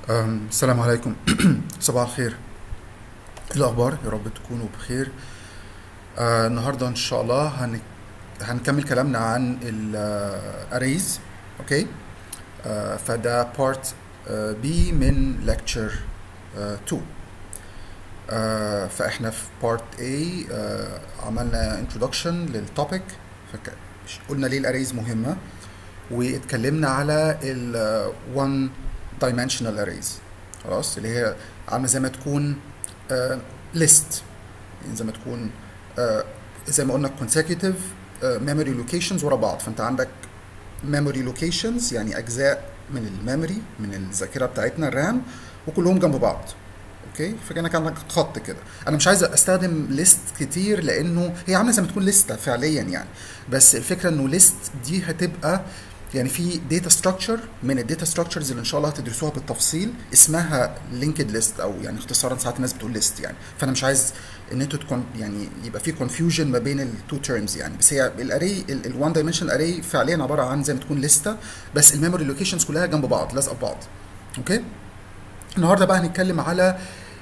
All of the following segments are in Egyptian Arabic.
أم، السلام عليكم صباح الخير إيه الاخبار يا رب تكونوا بخير آه النهارده ان شاء الله هن... هنكمل كلامنا عن الاريز اوكي آه فده بارت بي من ليكتشر 2 آه فاحنا في بارت A آه عملنا introduction للتوبيك فك... قلنا ليه الاريز مهمه واتكلمنا على ال one dimensional arrays خلاص اللي هي عامله زي ما تكون ليست يعني زي ما تكون آه زي ما قلنا consecutive آه memory locations ورا بعض فانت عندك memory locations يعني اجزاء من الميموري من الذاكره بتاعتنا الرام وكلهم جنب بعض اوكي فكانك عندك خط كده انا مش عايز استخدم ليست كتير لانه هي عامله زي ما تكون لسته فعليا يعني بس الفكره انه ليست دي هتبقى يعني في داتا ستراكشر من الداتا ستراكشرز اللي ان شاء الله هتدرسوها بالتفصيل اسمها لينكد ليست او يعني اختصارا ساعات الناس بتقول ليست يعني فانا مش عايز ان انتوا تكون يعني يبقى في كونفيوجن ما بين التو تيرمز يعني بس هي الاري الوان دايمنشن اري فعليا عباره عن زي ما تكون لسته بس الميموري لوكيشنز كلها جنب بعض لازقه ببعض اوكي النهارده بقى هنتكلم على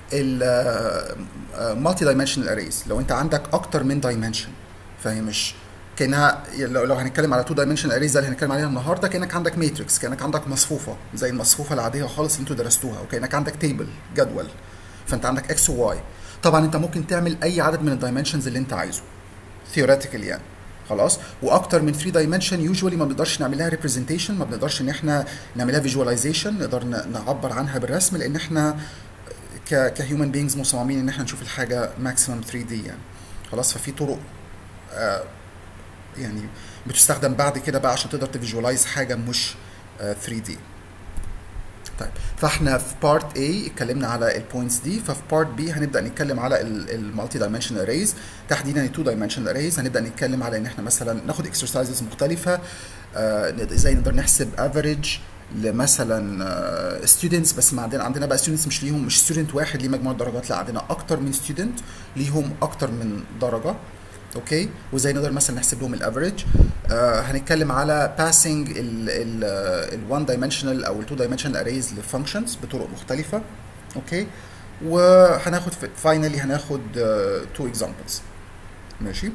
المالتي دايمنشنال اريز لو انت عندك اكتر من دايمنشن فهي مش كانها لو, لو هنتكلم على تو دايمنشن اريز اللي هنتكلم عليها النهارده كانك عندك ماتريكس كانك عندك مصفوفه زي المصفوفه العاديه خالص اللي انتوا درستوها وكانك عندك تيبل جدول فانت عندك اكس وواي طبعا انت ممكن تعمل اي عدد من الدايمنشنز اللي انت عايزه ثيوريتيكال يعني خلاص واكتر من 3 دايمنشن يوجوالي ما بنقدرش نعمل لها ريبريزنتيشن ما بنقدرش ان احنا نعملها فيجواليزيشن نقدر نعبر عنها بالرسم لان احنا ك كهيومن بينجز مصممين ان احنا نشوف الحاجه ماكسيمم 3 دي يعني خلاص ففي طرق آه يعني بتستخدم بعد كده بقى عشان تقدر تفيجوالايز حاجه مش 3 دي طيب فاحنا في بارت A اتكلمنا على البوينتس دي ففي بارت B هنبدا نتكلم على المالتي دايمنشنال اريز تحديدا التو دايمنشنال اريز هنبدا نتكلم على ان احنا مثلا ناخد اكسرسايزز مختلفه ازاي نقدر نحسب افريج لمثلا ستودنتس بس ما عندنا عندنا بقى ستودنتس مش ليهم مش ستودنت واحد ليه مجموعه درجات لا عندنا اكتر من ستودنت ليهم اكتر من درجه اوكي وازاي نقدر مثلا نحسب لهم الافريج آه هنتكلم على باسنج ال1 دايمنشنال او ال2 دايمنشنال اريز لفانكشنز بطرق مختلفه اوكي وهناخد فاينلي هناخد تو uh, اكزامبلز ماشي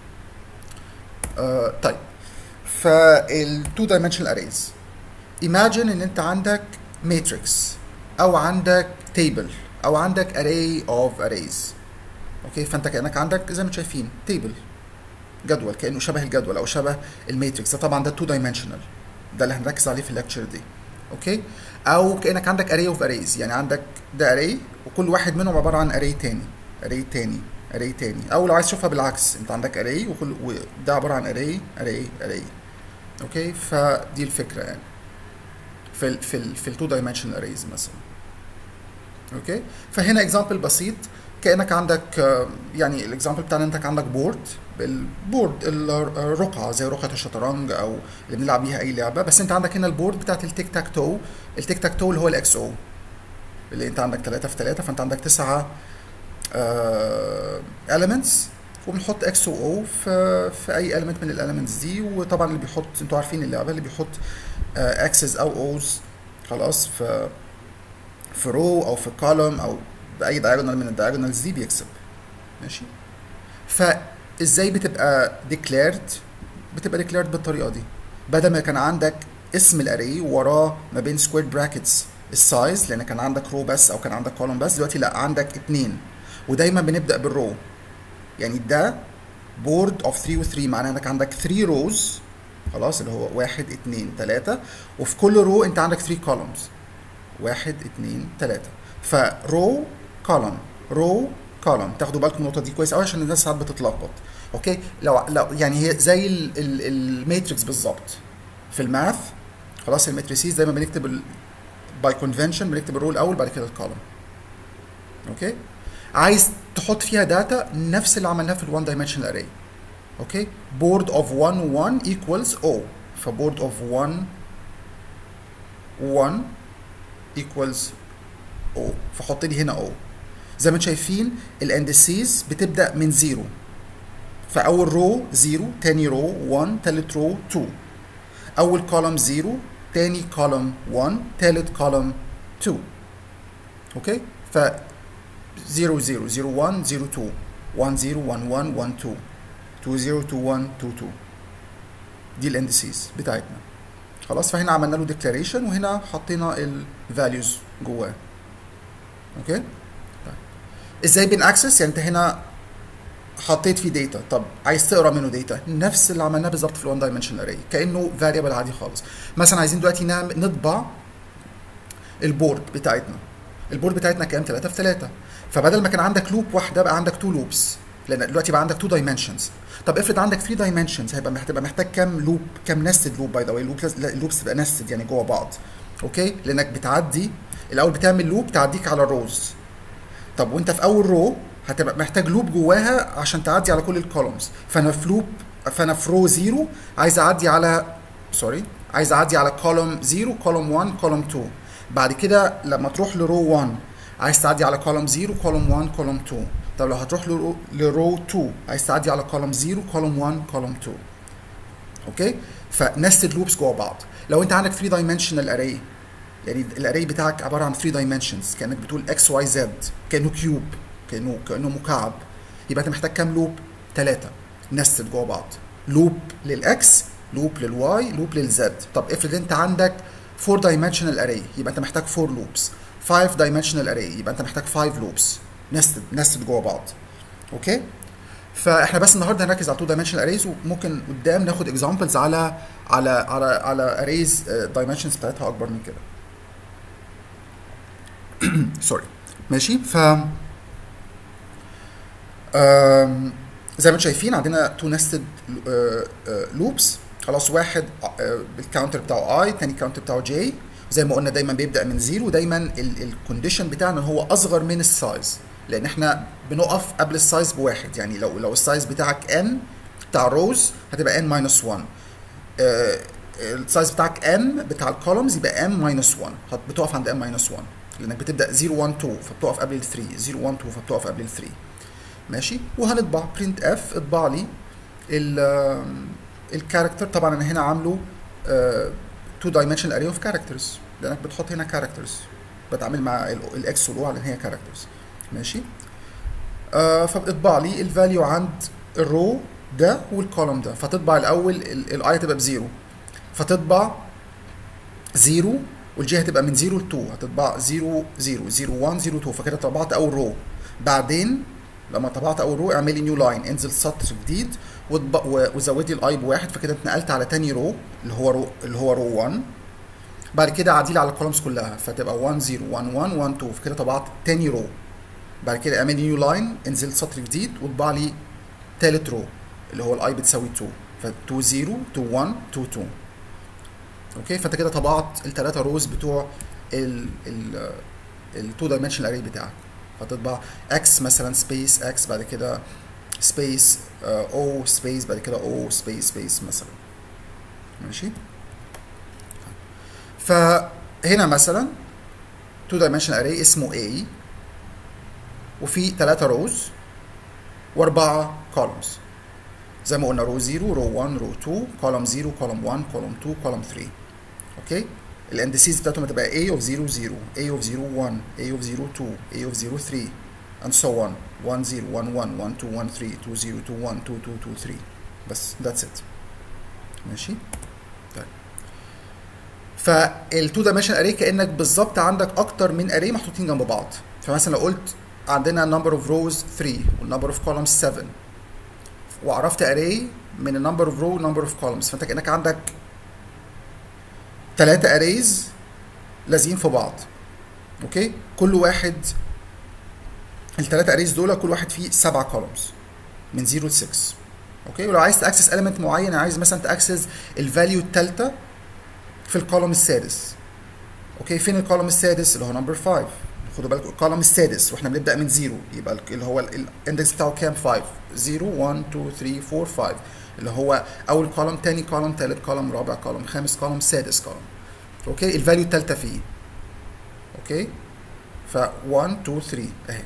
آه طيب فال2 دايمنشنال اريز imagine ان انت عندك ماتريكس او عندك تيبل او عندك array of arrays اوكي فانت كانك عندك زي ما انتم شايفين تيبل جدول كانه شبه الجدول او شبه الماتريكس ده طبعا ده 2 دايمنشنال ده اللي هنركز عليه في الليكتشر دي اوكي او كانك عندك اري اوف اريز يعني عندك ده اري وكل واحد منهم عباره عن اري تاني اري تاني اري تاني او لو عايز تشوفها بالعكس انت عندك اري وكل وده عباره عن اري اري اري اوكي فدي الفكره يعني في ال في ال في التو دايمنشنال اريز مثلا اوكي فهنا اكزامبل بسيط كانك عندك يعني الاكزامبل بتاعنا انت عندك بورد البورد الرقعه زي رقعه الشطرنج او اللي بنلعب بيها اي لعبه بس انت عندك هنا البورد بتاعت التيك تاك تو التيك تاك تو اللي هو الاكس او اللي انت عندك 3 في 3 فانت عندك 9 elements وبنحط اكس او او في في اي element من الاليمنتس دي وطبعا اللي بيحط انتوا عارفين اللعبه اللي بيحط اكسس او اوز خلاص في في رو او في كولوم او باي دايجونال من الدايجونالز دي بيكسب ماشي فازاي بتبقى ديكليرد بتبقى ديكليرد بالطريقه دي بدل ما كان عندك اسم الاري وراه ما بين سكوير براكتس السايز لان كان عندك رو بس او كان عندك كولوم بس دلوقتي لا عندك اتنين ودايما بنبدا بالرو يعني ده بورد اوف 3 و 3 معناه انك عندك 3 روز خلاص اللي هو واحد اتنين تلاته وفي كل رو انت عندك 3 كولومز واحد اتنين تلاته فرو كولوم رو كولوم تاخدوا بالكم النقطه دي كويس قوي عشان الناس ساعات بتتلخبط اوكي لو لو يعني هي زي الماتريكس بالظبط في الماث خلاص الماتريسيز دايما بنكتب باي كونفنشن بنكتب الرو الاول بعد كده الكولوم اوكي عايز تحط فيها داتا نفس اللي عملناه في الوان دايمنشنال اري اوكي بورد اوف 1 1 ايكوالز او فبورد اوف 1 1 ايكوالز او فحط لي هنا او زي ما انتم شايفين الاندسيز بتبدا من زيرو فاول رو زيرو تاني رو 1 تالت رو 2 اول كولوم زيرو تاني كولوم 1 تالت كولوم 2 اوكي ف 0 0 0 1 0 2 1 0 1 1 1 2 2 0 2 1 2 2 دي الاندسيز بتاعتنا خلاص فهنا عملنا له ديكلاريشن وهنا حطينا الفاليوز جواه اوكي طيب ازاي بن اكسس يعني انت هنا حطيت فيه داتا طب عايز تقرا منه داتا نفس اللي عملناه بالظبط في الوان دايمنشن اري كانه فاريبل عادي خالص مثلا عايزين دلوقتي نعمل نطبع البورد بتاعتنا البورد بتاعتنا كام 3 في 3 فبدل ما كان عندك لوب واحده بقى عندك 2 لوبس لان دلوقتي بقى عندك 2 دايمنشنز طب افرض عندك 3 دايمنشنز هيبقى هتبقى محتاج كام لوب كام نستد لوب باي ذا واي اللوبس تبقى نستد يعني جوه بعض اوكي لانك بتعدي الاول بتعمل لوب تعديك على الروز طب وانت في اول رو هتبقى محتاج لوب جواها عشان تعدي على كل الكولومز فانا في لوب فانا في رو زيرو عايز اعدي على سوري عايز اعدي على كولوم 0 كولوم 1 كولوم 2 بعد كده لما تروح لرو 1 عايز تعدي على كولوم 0 كولوم 1 كولوم 2 طب لو هتروح لرو, لرو 2 عايز تعدي على كولوم 0 كولوم 1 كولوم 2 اوكي فنستد لوبس جوه بعض لو انت عندك 3 دايمنشنال اري يعني الاري بتاعك عباره عن 3 دايمنشنز كانك بتقول اكس واي زد كانه كيوب كانه كانه مكعب يبقى انت محتاج كام لوب؟ ثلاثه نستد جوه بعض لوب للاكس لوب للواي لوب للزد طب افرض انت عندك 4 دايمنشنال اري يبقى انت محتاج 4 لوبس 5 دايمنشنال اري يبقى انت محتاج 5 لوبس نستد نستد جوه بعض اوكي فاحنا بس النهارده هنركز على 2 دايمنشنال اريز وممكن قدام ناخد اكزامبلز على على على على اريز دايمنشنز بتاعتها اكبر من كده سوري ماشي ف آم، زي ما انتم شايفين عندنا تو نستد لوبس خلاص واحد آه، بالكاونتر بتاعه اي تاني كاونتر بتاعه جي زي ما قلنا دايما بيبدا من زيرو دايما الكونديشن بتاعنا هو اصغر من السايز لان احنا بنقف قبل السايز بواحد يعني لو لو السايز بتاعك ان بتاع روز هتبقى ان ماينس 1 آه، السايز بتاعك ام بتاع الكولومز يبقى ام ماينس 1 هت- بتقف عند ام ماينس 1 لانك بتبدا 0 1 2 فبتقف قبل ال 3 0 1 2 فبتقف قبل ال 3 ماشي وهنطبع برنت اف اطبع لي ال الكاركتر طبعا انا هنا عامله تو دايمنشنال اري اوف كاركترز لانك بتحط هنا كاركترز بتعامل مع الاكس والاو على ان هي كاركترز ماشي آه فبتطبع لي الفاليو عند الرو ده والكولوم ده فتطبع الاول الاي تبقى بزيرو فتطبع زيرو والجي هتبقى من 0 ل 2 هتطبع 0 0 0 1 0 2 فكده طبعت اول رو بعدين لما طبعت اول رو اعملي نيو لاين انزل سطر جديد وطب- و- وزودي الاي بواحد فكده اتنقلت على تاني رو اللي هو رو اللي هو رو 1 بعد كده عديلي على الكولومز كلها فتبقى 1 0 1 1 1 2 فكده طبعت تاني رو بعد كده اعملي نيو لاين انزل سطر جديد واطبع لي تالت رو اللي هو الاي بتساوي 2 ف 2 0 2 1 2 2 اوكي فانت كده طبعت الثلاثه روز بتوع ال ال التو دايمنشنال اري بتاعك فتطبع اكس مثلا سبيس اكس بعد كده سبيس او سبيس بعد كده او سبيس سبيس مثلا ماشي فهنا مثلا تو دايمنشنال اري اسمه A وفي ثلاثة روز واربعة كولومز زي ما قلنا رو 0 رو 1 رو 2 كولوم 0 كولوم 1 كولوم 2 كولوم 3 اوكي الاندسيز بتاعتهم هتبقى A of 0 0 A of 0 1 A of 0 2 A of 0 3 and so on 1 0 1 1 1 2 1 3 2 0 2 1 2 2 2 3 بس that's it ماشي طيب فالتو دايمنشن اري كانك بالظبط عندك اكتر من اري محطوطين جنب بعض فمثلا لو قلت عندنا number of rows 3 والنمبر اوف columns 7 وعرفت array من النمبر اوف رو والنمبر اوف columns فانت كانك عندك ثلاثة arrays لازقين في بعض اوكي كل واحد الثلاثة arrays دول كل واحد فيه سبعة columns من 0 ل 6 اوكي ولو عايز تاكسس element معين عايز مثلا تاكسس الفاليو الثالثة في الكولوم السادس اوكي فين الكولوم السادس اللي هو نمبر 5 خدوا بالكم الكولوم السادس واحنا بنبدا من زيرو يبقى اللي هو الاندكس بتاعه كام 5 0 1 2 3 4 5 اللي هو اول كولوم تاني كولوم تالت كولوم رابع كولوم خامس كولوم سادس كولوم اوكي الفاليو الثالثه فيه اوكي ف 1 2 3 اهي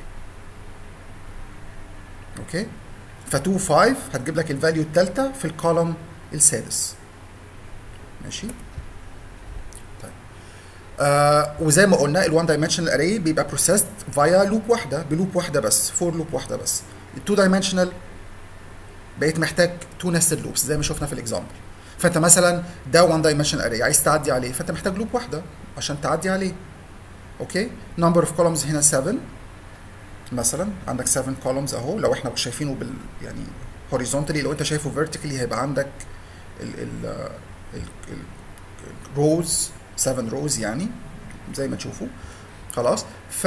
اوكي ف 2 5 هتجيب لك الفاليو الثالثه في الكولوم السادس ماشي طيب آه وزي ما قلنا ال1 dimensional array بيبقى processed فيا لوب واحده بلوب واحده بس فور لوب واحده بس ال2 dimensional بقيت محتاج تو nested loops زي ما شفنا في الاكزامبل فانت مثلا ده 1 dimensional array عايز تعدي عليه فانت محتاج لوب واحده عشان تعدي عليه اوكي number of columns هنا 7 مثلا عندك 7 columns اهو لو احنا شايفينه بال يعني horizontally لو انت شايفه vertically هيبقى عندك ال ال ال روز 7 روز يعني زي ما تشوفوا خلاص ف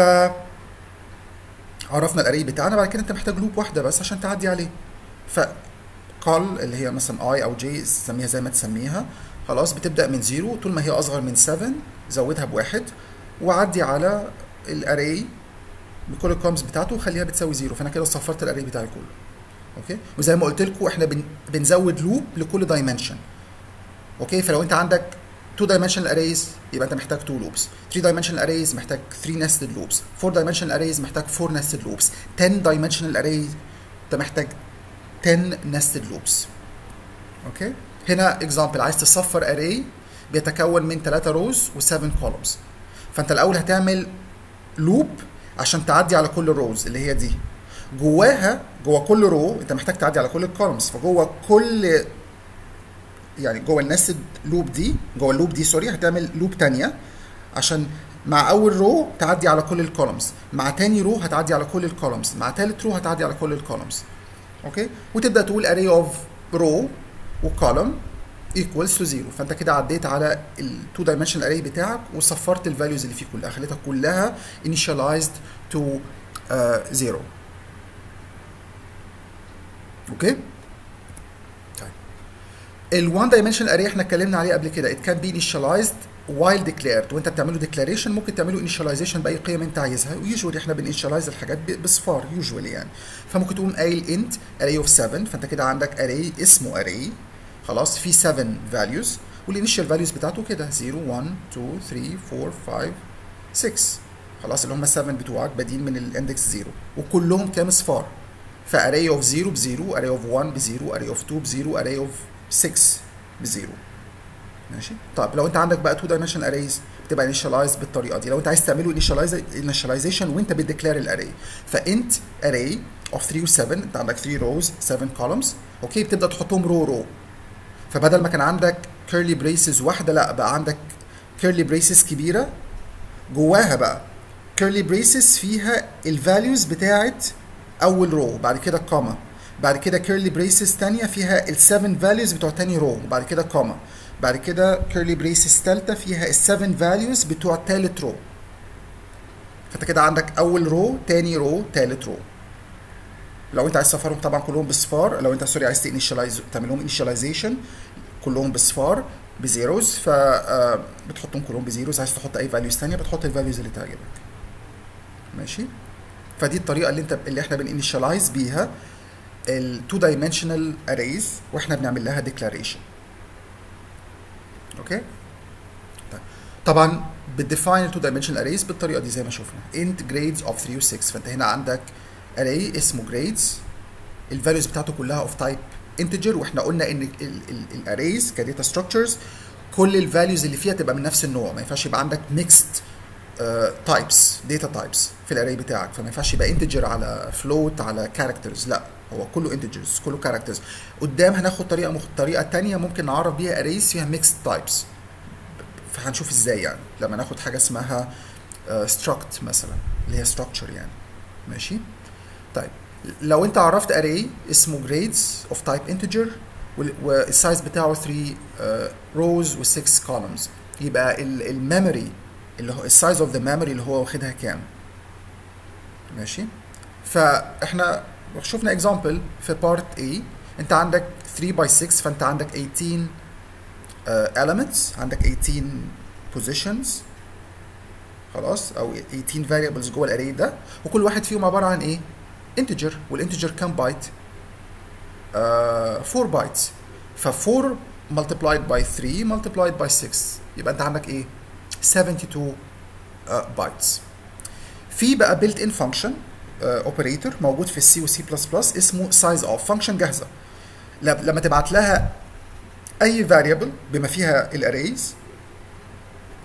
عرفنا الاري بتاعنا بعد كده انت محتاج لوب واحده بس عشان تعدي عليه ف call اللي هي مثلا اي او جي سميها زي ما تسميها خلاص بتبدا من زيرو طول ما هي اصغر من 7 زودها بواحد وعدي على الاري بكل الكومز بتاعته وخليها بتساوي زيرو فانا كده صفرت الاري بتاعي كله اوكي وزي ما قلت لكم احنا بن... بنزود لوب لكل دايمنشن اوكي فلو انت عندك 2 dimensional arrays يبقى انت محتاج 2 loops 3 dimensional arrays محتاج 3 nested loops 4 dimensional arrays محتاج 4 nested loops 10 dimensional arrays انت محتاج 10 nested loops اوكي هنا example عايز تصفر array بيتكون من 3 rows و7 columns فانت الاول هتعمل لوب عشان تعدي على كل الروز اللي هي دي جواها جوا كل رو انت محتاج تعدي على كل الكولمز فجوه كل يعني جوه النستد لوب دي جوه اللوب دي سوري هتعمل لوب تانية عشان مع اول رو تعدي على كل الكولمز مع تاني رو هتعدي على كل الكولمز مع تالت رو هتعدي على كل الكولمز اوكي وتبدا تقول array of row وكولوم equals to zero فانت كده عديت على ال two dimensional array بتاعك وصفرت الفاليوز اللي فيه كلها خليتها كلها initialized to uh, zero اوكي طيب ال one dimensional array احنا اتكلمنا عليه قبل كده it can be initialized while declared وانت بتعمله declaration ممكن تعمله initialization باي قيم انت عايزها ويوجوالي احنا بنinitialize الحاجات بصفار يوجوالي يعني فممكن تقوم قايل int array of 7 فانت كده عندك array اسمه array خلاص في 7 values والinitial values بتاعته كده 0 1 2 3 4 5 6 خلاص اللي هم 7 بتوعك بادين من الاندكس 0 وكلهم كام صفار فاري اوف 0 بزيرو اري اوف 1 بزيرو اري اوف 2 بزيرو اري اوف 6 بزيرو ماشي طيب لو انت عندك بقى 2 دايمنشن اريز بتبقى انيشاليز بالطريقه دي لو انت عايز تعمله انيشاليزيشن وانت بتديكلير الاري فانت اري اوف 3 و7 انت عندك 3 روز 7 كولمز اوكي بتبدا تحطهم رو رو فبدل ما كان عندك كيرلي بريسز واحده لا بقى عندك كيرلي بريسز كبيره جواها بقى كيرلي بريسز فيها الفاليوز بتاعت اول رو بعد كده كوما بعد كده كيرلي بريسز تانية فيها السفن فاليوز بتوع تاني رو وبعد كده كوما بعد كده كيرلي بريسز تالتة فيها السفن فاليوز بتوع تالت رو فانت كده عندك اول رو تاني رو تالت رو لو انت عايز تسفرهم طبعا كلهم بصفار لو انت سوري عايز تانيشالايز تعمل لهم انيشاليزيشن كلهم بصفار بزيروز ف بتحطهم كلهم بزيروز عايز تحط اي فاليوز ثانيه بتحط الفاليوز اللي تعجبك ماشي فدي الطريقه اللي انت اللي احنا بنinitialize بيها ال two dimensional arrays واحنا بنعمل لها declaration اوكي طيب طبعا بتديفاين ال two dimensional arrays بالطريقه دي زي ما شفنا int grades of 3 و 6 فانت هنا عندك array اسمه grades الفاليوز بتاعته كلها اوف تايب integer واحنا قلنا ان الاريز كداتا ستراكشرز كل الفاليوز اللي فيها تبقى من نفس النوع ما ينفعش يبقى عندك ميكست تايبس داتا تايبس في الاري بتاعك فما ينفعش يبقى انتجر على فلوت على كاركترز لا هو كله انتجرز كله كاركترز قدام هناخد طريقه مخ... طريقه ثانيه ممكن نعرف بيها اريز فيها ميكست تايبس فهنشوف ازاي يعني لما ناخد حاجه اسمها ستراكت مثلا اللي هي ستراكشر يعني ماشي طيب لو انت عرفت array اسمه grades of type integer والسايز بتاعه 3 rows و 6 columns يبقى الميموري اللي هو السايز اوف ذا ميموري اللي هو واخدها كام ماشي فاحنا شفنا اكزامبل في بارت A انت عندك 3 باي 6 فانت عندك 18 uh, elements عندك 18 positions خلاص او 18 variables جوه الاري ده وكل واحد فيهم عباره عن ايه انتجر والانتجر كام بايت uh, 4 بايتس ف 4 multiplied by 3 multiplied by 6 يبقى انت عندك ايه 72 بايتس في بقى built in function اوبريتور uh, موجود في السي وسي بلس بلس اسمه size of فانكشن جاهزه لما تبعت لها اي variable بما فيها الاريز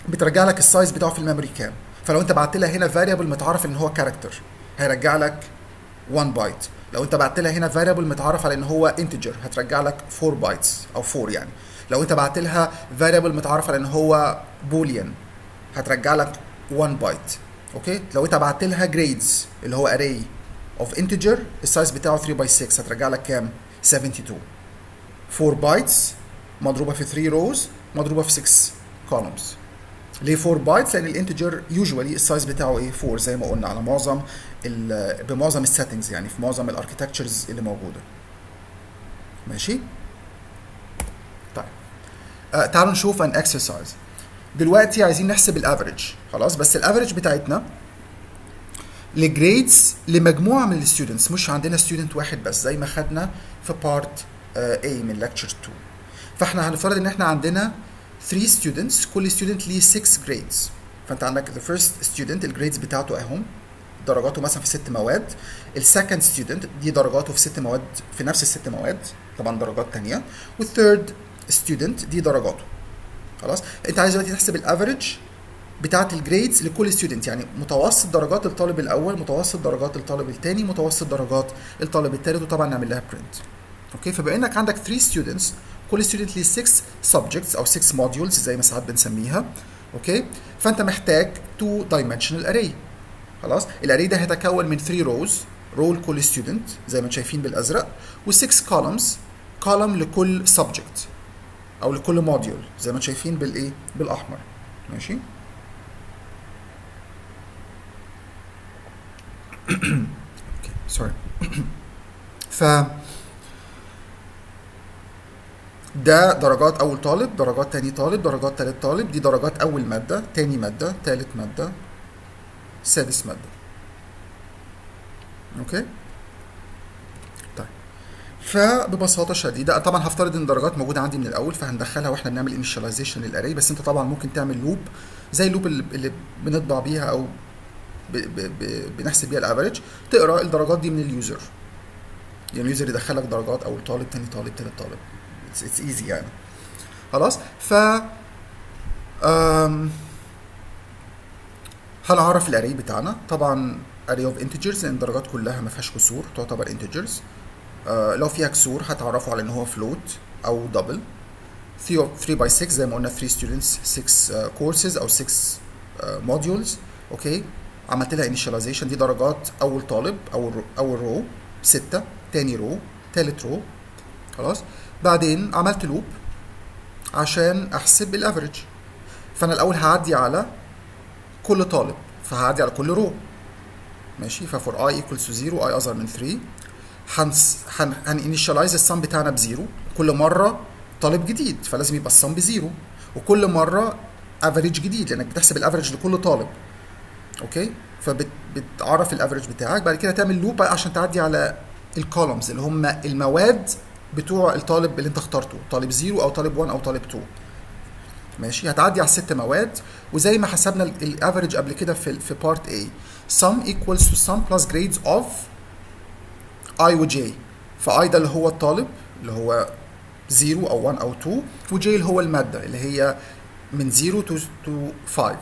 بترجع لك السايز بتاعه في الميموري كام فلو انت بعت لها هنا فاريبل متعرف ان هو كاركتر هيرجع لك 1 بايت لو انت بعت لها هنا فاريبل متعرف على ان هو انتجر هترجع لك 4 بايتس او 4 يعني لو انت بعت لها فاريبل متعرف على ان هو بوليان هترجع لك 1 بايت اوكي لو انت بعت لها جريدز اللي هو اري اوف انتجر السايز بتاعه 3 باي 6 هترجع لك كام 72 4 بايتس مضروبه في 3 روز مضروبه في 6 كولومز ليه 4 بايتس لان الانتجر يوجوالي السايز بتاعه ايه 4 زي ما قلنا على معظم بمعظم السيتنجز يعني في معظم الاركتكتشرز اللي موجوده ماشي طيب آه تعالوا نشوف ان اكسرسايز دلوقتي عايزين نحسب الافريج خلاص بس الافريج بتاعتنا لجريدز لمجموعه من الستودنتس مش عندنا ستودنت واحد بس زي ما خدنا في بارت A من لكتشر 2 فاحنا هنفترض ان احنا عندنا 3 ستودنتس كل ستودنت ليه 6 جريدز فانت عندك the first student الجريدز بتاعته اهم درجاته مثلا في ست مواد السكند ستودنت دي درجاته في ست مواد في نفس الست مواد طبعا درجات تانية والثيرد ستودنت دي درجاته خلاص انت عايز دلوقتي تحسب الافريج بتاعت الجريدز لكل ستودنت يعني متوسط درجات الطالب الاول متوسط درجات الطالب الثاني متوسط درجات الطالب الثالث وطبعا نعمل لها برنت اوكي فبما انك عندك 3 ستودنتس كل ستودنت ليه 6 سبجكتس او 6 موديولز زي ما ساعات بنسميها اوكي فانت محتاج 2 دايمنشنال اري خلاص الاري ده هيتكون من 3 روز رو لكل ستودنت زي ما انتم شايفين بالازرق و6 كولمز كولم لكل سبجكت او لكل موديول زي ما انتم شايفين بالايه بالاحمر ماشي اوكي سوري ف ده درجات اول طالب درجات تاني طالب درجات تالت طالب دي درجات اول ماده تاني ماده تالت ماده سادس ماده اوكي طيب فببساطه شديده طبعا هفترض ان الدرجات موجوده عندي من الاول فهندخلها واحنا بنعمل انيشاليزيشن للاري بس انت طبعا ممكن تعمل لوب زي اللوب اللي, اللي بنطبع بيها او ب ب ب بنحسب بيها الافريج تقرا الدرجات دي من اليوزر يعني اليوزر يدخلك درجات اول طالب تاني طالب تالت طالب اتس ايزي يعني خلاص ف أم... هنعرف الاري بتاعنا طبعا array of integers لان الدرجات كلها ما فيهاش كسور تعتبر integers آه لو فيها كسور هتعرفوا على ان هو float او double 3 by 6 زي ما قلنا 3 students 6 uh, courses او 6 uh, modules اوكي عملت لها initialization دي درجات اول طالب اول اول رو 6 تاني رو تالت رو خلاص بعدين عملت لوب عشان احسب الافريج فانا الاول هعدي على كل طالب فهعدي على كل رو ماشي ففور اي ايكوالز تو 0 اي اصغر من 3 هنس هن هنينيشاليز السم بتاعنا بزيرو كل مره طالب جديد فلازم يبقى السم بزيرو وكل مره افريج جديد لانك بتحسب الافريج لكل طالب اوكي فبتعرف الافريج بتاعك بعد كده تعمل لوب عشان تعدي على الكولومز اللي هم المواد بتوع الطالب اللي انت اخترته طالب 0 او طالب 1 او طالب 2 ماشي هتعدي على الست مواد وزي ما حسبنا الافريج قبل كده في في بارت A sum equals to sum plus grades of i و j فi ده اللي هو الطالب اللي هو 0 او 1 او 2 و j اللي هو الماده اللي هي من 0 to to 5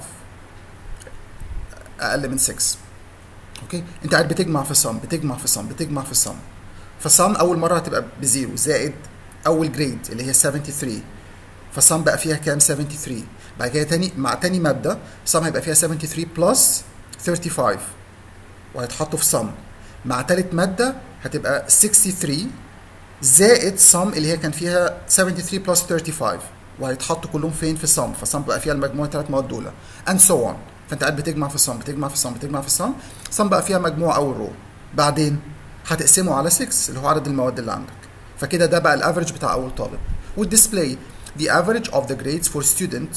اقل من 6 اوكي انت قاعد بتجمع في sum بتجمع في sum بتجمع في sum فsum اول مره هتبقى بزيرو زائد اول جريد اللي هي 73 فسم بقى فيها كام 73 بعد كده تاني مع تاني ماده سم هيبقى فيها 73 بلس 35 وهيتحطوا في سم مع تالت ماده هتبقى 63 زائد سم اللي هي كان فيها 73 بلس 35 وهيتحطوا كلهم فين في سم فسم بقى فيها المجموعه الثلاث مواد دول and so on فانت قاعد بتجمع في سم بتجمع في سم بتجمع في سم سم بقى فيها مجموعه اول رو بعدين هتقسمه على 6 اللي هو عدد المواد اللي عندك فكده ده بقى الافرج بتاع اول طالب والديسبلاي the average of the grades for student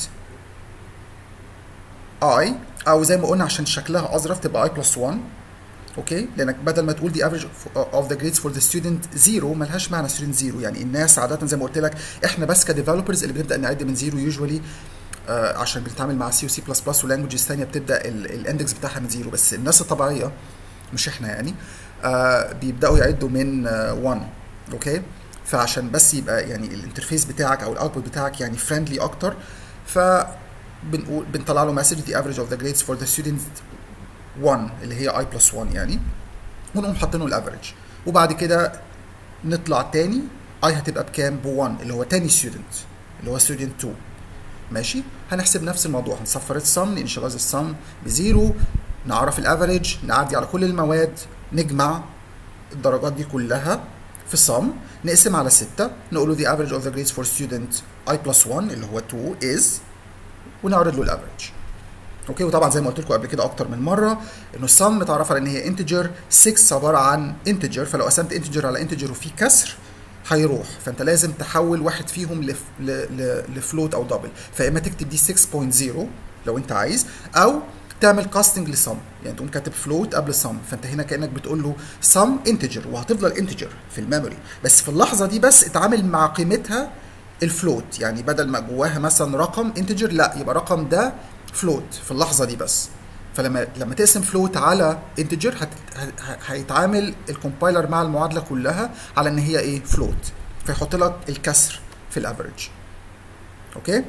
i او زي ما قلنا عشان شكلها اظرف تبقى i plus 1 اوكي لانك بدل ما تقول the average of the grades for the student 0 ملهاش معنى student 0 يعني الناس عاده زي ما قلت لك احنا بس كديفلوبرز اللي بنبدا نعد من 0 يوجوالي آه عشان بنتعامل مع سي وسي بلس بلس ولانجوجز ثانيه بتبدا الاندكس بتاعها من 0 بس الناس الطبيعيه مش احنا يعني آه بيبداوا يعدوا من 1 آه اوكي فعشان بس يبقى يعني الانترفيس بتاعك او الاوتبوت بتاعك يعني فريندلي اكتر ف بنقول بنطلع له مسج the average of the grades for the student 1 اللي هي i plus 1 يعني ونقوم حاطين له الافريج وبعد كده نطلع تاني i هتبقى بكام ب 1 اللي هو تاني student اللي هو student 2 ماشي هنحسب نفس الموضوع هنصفر السم نانشلايز السم بزيرو نعرف الافريج نعدي على كل المواد نجمع الدرجات دي كلها في السم نقسم على 6 نقول له the average of the grades for student i plus 1 اللي هو 2 is ونعرض له الافريج اوكي وطبعا زي ما قلت لكم قبل كده اكتر من مره انه السم متعرف على ان هي انتجر 6 عباره عن انتجر فلو قسمت انتجر على انتجر وفي كسر هيروح فانت لازم تحول واحد فيهم لف... ل... ل... لفلوت او دبل فاما تكتب دي 6.0 لو انت عايز او تعمل كاستنج لسم يعني تقوم كاتب فلوت قبل سم فانت هنا كانك بتقول له سم انتجر وهتفضل انتجر في الميموري بس في اللحظه دي بس اتعامل مع قيمتها الفلوت يعني بدل ما جواها مثلا رقم انتجر لا يبقى رقم ده فلوت في اللحظه دي بس فلما لما تقسم فلوت على انتجر هت... هيتعامل الكومبايلر مع المعادله كلها على ان هي ايه فلوت فيحط لك الكسر في الافريج اوكي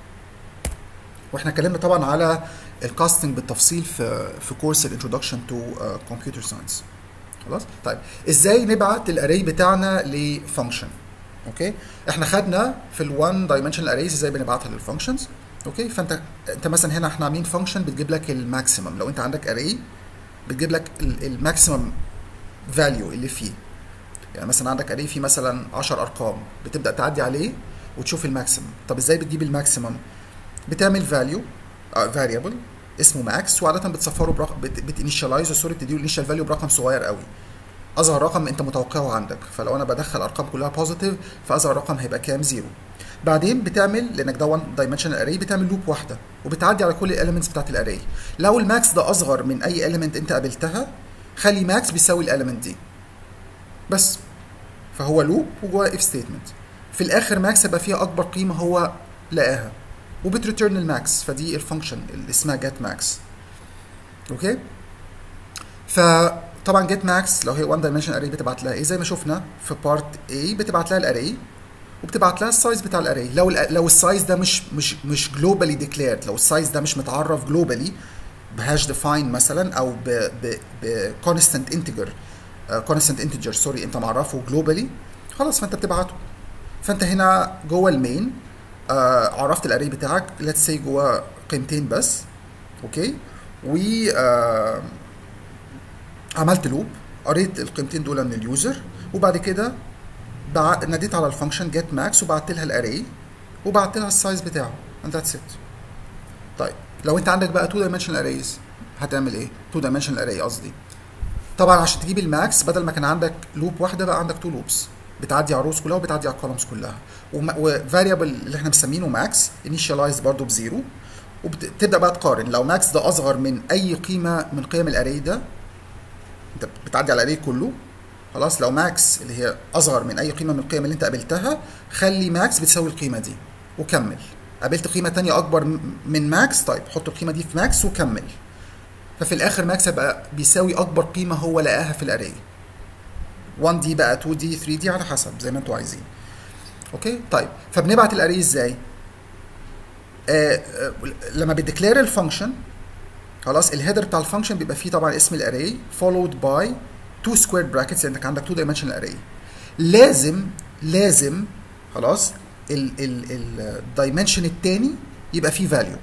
واحنا اتكلمنا طبعا على الكاستنج بالتفصيل في في كورس الانترودكشن تو كمبيوتر ساينس خلاص طيب ازاي نبعت الاري بتاعنا لفانكشن اوكي احنا خدنا في ال1 دايمنشنال اريز ازاي بنبعتها للفانكشنز اوكي فانت انت مثلا هنا احنا عاملين فانكشن بتجيب لك الماكسيمم لو انت عندك اري بتجيب لك الماكسيمم فاليو اللي فيه يعني مثلا عندك اري فيه مثلا 10 ارقام بتبدا تعدي عليه وتشوف الماكسيمم طب ازاي بتجيب الماكسيمم بتعمل فاليو فاريبل اسمه ماكس وعاده بتصفره برقم بتانيشاليزه سوري بتديله الانيشال فاليو برقم صغير قوي اصغر رقم انت متوقعه عندك فلو انا بدخل ارقام كلها بوزيتيف فاصغر رقم هيبقى كام زيرو بعدين بتعمل لانك ده 1 دايمنشنال اري بتعمل لوب واحده وبتعدي على كل الاليمنتس بتاعت الاري لو الماكس ده اصغر من اي اليمنت انت قابلتها خلي ماكس بيساوي الاليمنت دي بس فهو لوب وجواه اف ستيتمنت في الاخر ماكس هيبقى فيها اكبر قيمه هو لقاها وبتريتيرن الماكس فدي الفانكشن اللي اسمها جيت ماكس اوكي فطبعا جيت ماكس لو هي 1 دايمنشن اري بتبعت لها ايه زي ما شفنا في بارت A بتبعت لها الاري وبتبعت لها السايز بتاع الاري لو لو السايز ده مش مش مش جلوبالي ديكليرد لو السايز ده مش متعرف جلوبالي بهاش ديفاين مثلا او ب ب كونستنت انتجر كونستنت انتجر سوري انت معرفه جلوبالي خلاص فانت بتبعته فانت هنا جوه المين آه عرفت الاري بتاعك ليتس سي جوه قيمتين بس اوكي و آه عملت لوب قريت القيمتين دول من اليوزر وبعد كده ناديت على الفانكشن جيت ماكس وبعت لها الاري وبعت لها السايز بتاعه and that's it طيب لو انت عندك بقى 2 dimensional arrays هتعمل ايه 2 dimensional array قصدي طبعا عشان تجيب الماكس بدل ما كان عندك لوب واحده بقى عندك 2 لوبس بتعدي على الروز كلها وبتعدي على الكولومز كلها وفاريبل اللي احنا مسمينه ماكس انيشاليز برضه بزيرو وبتبدا بقى تقارن لو ماكس ده اصغر من اي قيمه من قيم الاري ده انت بتعدي على الاري كله خلاص لو ماكس اللي هي اصغر من اي قيمه من القيم اللي انت قابلتها خلي ماكس بتساوي القيمه دي وكمل قابلت قيمه تانية اكبر من ماكس طيب حط القيمه دي في ماكس وكمل ففي الاخر ماكس هيبقى بيساوي اكبر قيمه هو لقاها في الاري 1 دي بقى 2 دي 3 دي على حسب زي ما انتوا عايزين اوكي طيب فبنبعت الاري ازاي آه آه لما بتديكلير الفانكشن خلاص الهيدر بتاع الفانكشن بيبقى فيه طبعا اسم الاري followed by two squared brackets لانك عندك two dimensional array لازم لازم خلاص الدايمنشن الثاني يبقى فيه value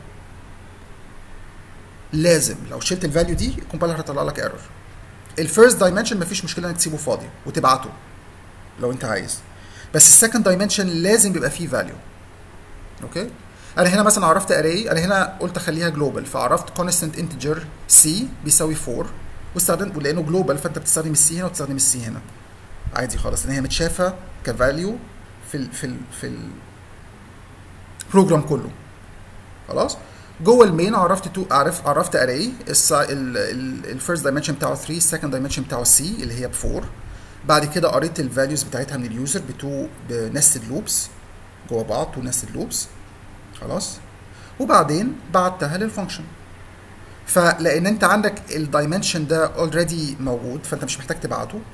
لازم لو شلت الفاليو دي الكومبايلر هيطلع لك ايرور الفيرست دايمنشن مفيش مشكله انك تسيبه فاضي وتبعته لو انت عايز بس السكند دايمنشن لازم يبقى فيه فاليو اوكي انا هنا مثلا عرفت اري انا هنا قلت اخليها جلوبال فعرفت كونستنت انتجر سي بيساوي 4 واستخدمت لانه جلوبال فانت بتستخدم السي هنا وتستخدم السي هنا عادي خالص لان هي متشافه كفاليو في ال في ال في البروجرام كله خلاص جوه المين عرفت تو عرف عرفت اري الفيرست دايمنشن بتاعه 3 السكند دايمنشن بتاعه سي اللي هي ب 4 بعد كده قريت الفاليوز بتاعتها من اليوزر بتو بنستد لوبس جوه بعض تو نستد لوبس خلاص وبعدين بعتها للفانكشن فلان انت عندك الدايمنشن ده اوريدي موجود فانت مش محتاج تبعته